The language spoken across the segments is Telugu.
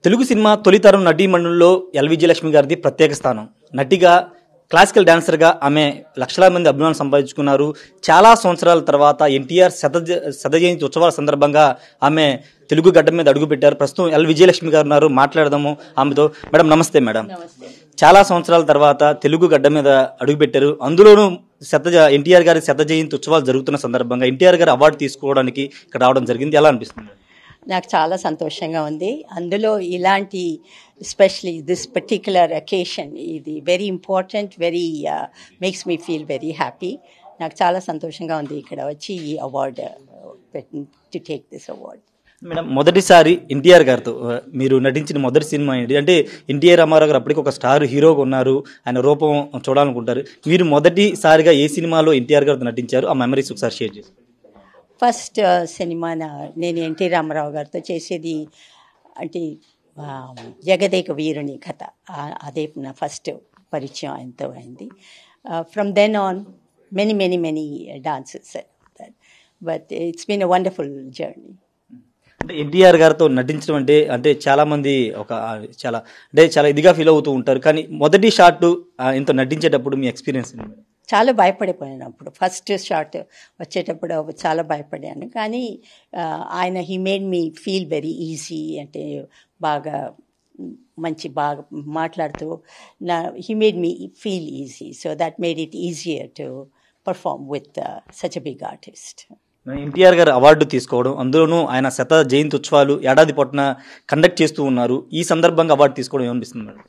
తెలుగు సినిమా తొలితరం నటీమణుల్లో ఎల్ విజయలక్ష్మి గారిది ప్రత్యేక స్థానం నటిగా క్లాసికల్ డాన్సర్గా ఆమె లక్షలాది మంది అభిమానులు సంపాదించుకున్నారు చాలా సంవత్సరాల తర్వాత ఎన్టీఆర్ శత శత జయంతి ఉత్సవాల సందర్భంగా ఆమె తెలుగు గడ్డ మీద అడుగుపెట్టారు ప్రస్తుతం ఎల్ విజయలక్ష్మి గారు ఉన్నారు మాట్లాడదాము ఆమెతో మేడం నమస్తే మేడం చాలా సంవత్సరాల తర్వాత తెలుగు గడ్డ మీద అడుగుపెట్టారు అందులోనూ శత జ- ఎన్టీఆర్ గారి శత జయంతి ఉత్సవాలు జరుగుతున్న సందర్భంగా ఎన్టీఆర్ గారు అవార్డు తీసుకోవడానికి ఇక్కడ రావడం జరిగింది ఎలా అనిపిస్తుంది నాకు చాలా సంతోషంగా ఉంది అందులో ఇలాంటి ఎస్పెషలీ దిస్ పర్టిక్యులర్ అకేషన్ ఇది very important very makes me feel very happy నాకు చాలా సంతోషంగా ఉంది ఇక్కడ వచ్చి ఈ award to take this award madam మొదటిసారి ఎన్టీఆర్ గారితో ఆ, మీరు నటించిన మొదటి సినిమా ఏంటి అంటే ఎన్టీఆర్ రామారావు గారు అప్పటికి ఒక స్టార్ హీరోగా ఉన్నారు ఆయన రూపం చూడాలనుకుంటారు మీరు మొదటిసారిగా ఏ సినిమాలో ఎన్టీఆర్ గారితో నటించారు ఆ మెమరీస్ ఒకసారి షేర్ చేసి ఫస్ట్ సినిమా నా- నేను ఎన్టీ రామారావు గారితో చేసేది అంటే ఆ, జగదేక వీరుని కథ ఆ- అదే నా ఫస్ట్ పరిచయం ఆయనతో అయింది from then on many many many dances but it's been a wonderful journey అంటే ఎన్టీఆర్ గారితో నటించడం అంటే అంటే చాలా మంది ఒక ఆ, చాలా అంటే చాలా ఇదిగా ఫీల్ అవుతూ ఉంటారు కానీ మొదటి షాట్ ఇంత నటించేటప్పుడు మీ ఎక్స్పీరియన్స్ ఏంటి మేడం? చాలా భయపడిపోయాను అప్పుడు ఫస్ట్ షాట్ వచ్చేటప్పుడు చాలా భయపడాను కానీ ఆ, ఆయన he made me feel very easy అంటే బాగా మంచి బాగా మాట్లాడుతూ నా he made me feel easy so that made it easier to perform with such a big artist మన ఎన్టీఆర్ గారు అవార్డు తీసుకోవడం అందులోనూ ఆయన శత జయంతి ఉత్సవాలు ఏడాది పొట్టున కండక్ట్ చేస్తూ ఉన్నారు ఈ సందర్భంగా అవార్డు తీసుకోవడం ఏమనిపిస్తుంది మేడం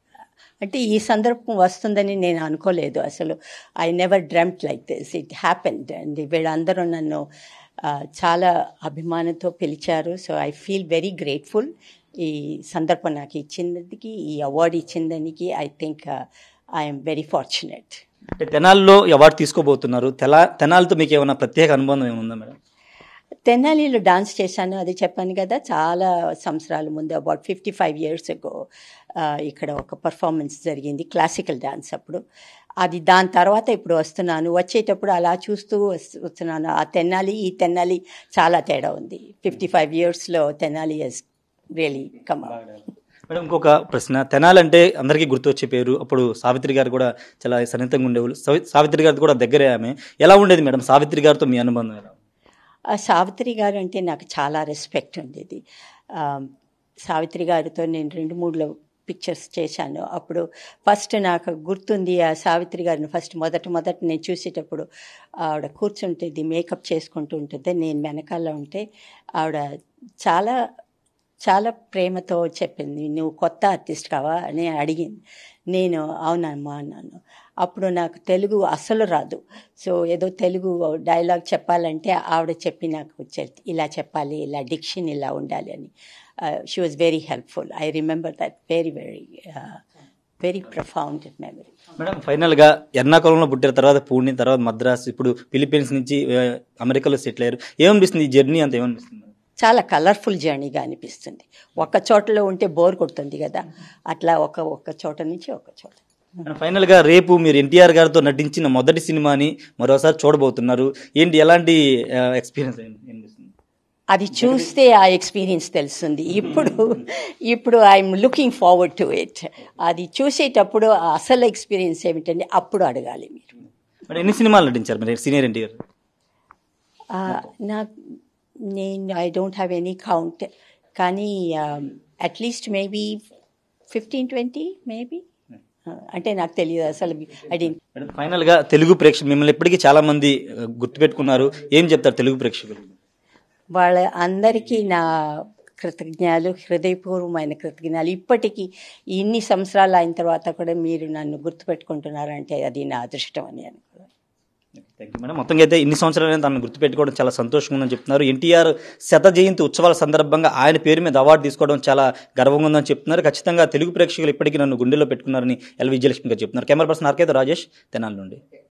అంటే ఈ సందర్భం వస్తుందని నేను అనుకోలేదు అసలు I never dreamt like this it happened and వీళ్ళందరూ నన్ను ఆ, చాలా అభిమానంతో పిలిచారు so I feel very grateful ఈ సందర్భం నాకు ఇచ్చినందుకు ఈ అవార్డు ఇచ్చిందానికి I think I'm very fortunate అంటే తెనాల్లో ఈ అవార్డు తీసుకోబోతున్నారు తెలా తెనాలతో మీకు ఏమైనా ప్రత్యేక అనుబంధం ఏముందా మేడం తెనాలిలో డాన్స్ చేశాను అది చెప్పాను కదా చాలా సంవత్సరాల ముందు about fifty five years ago ఇక్కడ ఒక పర్ఫార్మెన్స్ జరిగింది క్లాసికల్ డాన్స్ అప్పుడు అది దాని తర్వాత ఇప్పుడు వస్తున్నాను వచ్చేటప్పుడు అలా చూస్తూ వస్- వస్తున్నాను ఆ తెనాలి ఈ తెనాలి చాలా తేడా ఉంది ఫిఫ్టీ ఫైవ్ ఇయర్స్లో Tenali yes really come madam ఇంకొక ప్రశ్న తెనాలంటే అందరికీ గుర్తొచ్చే పేరు అప్పుడు సావిత్రి గారు కూడా చాలా సన్నిహితంగా ఉండేవాళ్ళు సావి- సావిత్రి గారితో కూడా దగ్గరే ఆమె ఎలా ఉండేది మేడం సావిత్రి గారితో మీ అనుబంధం ఎలా ఆ సావిత్రి గారు అంటే నాకు చాలా రెస్పెక్ట్ ఉండేది ఆ, సావిత్రి గారితో నేను రెండు మూడులో పిక్చర్స్ చేశాను అప్పుడు ఫస్ట్ నాకు గుర్తుంది ఆ సావిత్రి గారిని ఫస్ట్ మొదట మొదట నేను చూసేటప్పుడు ఆవిడ కూర్చుంటుంది మేకప్ చేసుకుంటూ ఉంటుంది నేను వెనకాల ఉంటే ఆవిడ చాలా చాలా ప్రేమతో చెప్పింది నువ్వు కొత్త ఆర్టిస్ట్ కావా అని అడిగింది నేను అవునమ్మా అన్నాను అప్పుడు నాకు తెలుగు అస్సలు రాదు సో ఏదో తెలుగు డైలాగ్ చెప్పాలంటే ఆవిడ చెప్పి నాకు చె- ఇలా చెప్పాలి ఇలా డిక్షన్ ఇలా ఉండాలి అని she was very helpful I remember that very very very profound memory madam ఫైనల్గా ఎర్నాకుళంలో పుట్టిన తర్వాత పూణె తర్వాత మద్రాస్ ఇప్పుడు ఫిలిప్పీన్స్ నుంచి ఆ, అమెరికాలో సెటిల్ అయ్యారు ఏమనిపిస్తుంది ఈ జర్నీ అంత ఏమనిపిస్తుంది చాలా కలర్ఫుల్ జర్నీగా అనిపిస్తుంది ఒక్క చోటలో ఉంటే బోర్ కొడుతుంది కదా అట్లా ఒక ఒక్క చోట నుంచి ఒక చోట మేడం, ఫైనల్గా రేపు మీరు ఎన్టీఆర్ గారితో నటించిన మొదటి సినిమాని మరోసారి చూడబోతున్నారు ఏంటి ఎలాంటి ఆ, ఎక్స్పీరియన్స్ ఏం- ఏమనిపిస్తుంది అది చూస్తే ఆ ఎక్స్పీరియన్స్ తెలుస్తుంది ఇప్పుడు ఇప్పుడు I'm looking forward to it అది చూసేటప్పుడు ఆ అసలు ఎక్స్పీరియన్స్ ఏమిటంటే అప్పుడు అడగాలి మీరు మేడం ఎన్ని సినిమాలు నటించారు మీరు సీనియర్ ఎన్టీఆర్ ఆ, నా నేను I don't have any count కానీ at least maybe fifteen twenty maybe అంటే నాకు తెలియదు అసలు ఐ డెంట్ మేడం ఫైనల్గా తెలుగు ప్రేక్షకులు మిమ్మల్ని ఇప్పటికీ చాలా మంది ఆ, గుర్తుపెట్టుకున్నారు ఏం చెప్తారు తెలుగు ప్రేక్షకులు వాళ్ళ అందరికీ నా కృతజ్ఞాలు హృదయపూర్వమైన కృతజ్ఞాలు ఇప్పటికీ ఇన్ని సంవత్సరాలు అయిన తర్వాత కూడా మీరు నన్ను గుర్తుపెట్టుకుంటున్నారంటే అది నా అదృష్టం అని అనుకున్నాను థ్యాంక్ యూ మేడం మొత్తంగా అయితే ఇన్ని సంవత్సరాలు తనను గుర్తుపెట్టుకోవడం చాలా సంతోషంగా ఉందని చెప్తున్నారు ఎన్టీఆర్ శత జయంతి ఉత్సవాల సందర్భంగా ఆయన పేరు మీద అవార్డు తీసుకోవడం చాలా గర్వంగా ఉందని చెప్తున్నారు ఖచ్చితంగా తెలుగు ప్రేక్షకులు ఇప్పటికీ నన్ను గుండెల్లో పెట్టుకున్నారని ఎల్ విజయలక్ష్మి గారు చెప్తున్నారు కెమెరా పర్సన్ ఆర్కేత రాజేష్ తెనాలి నుండి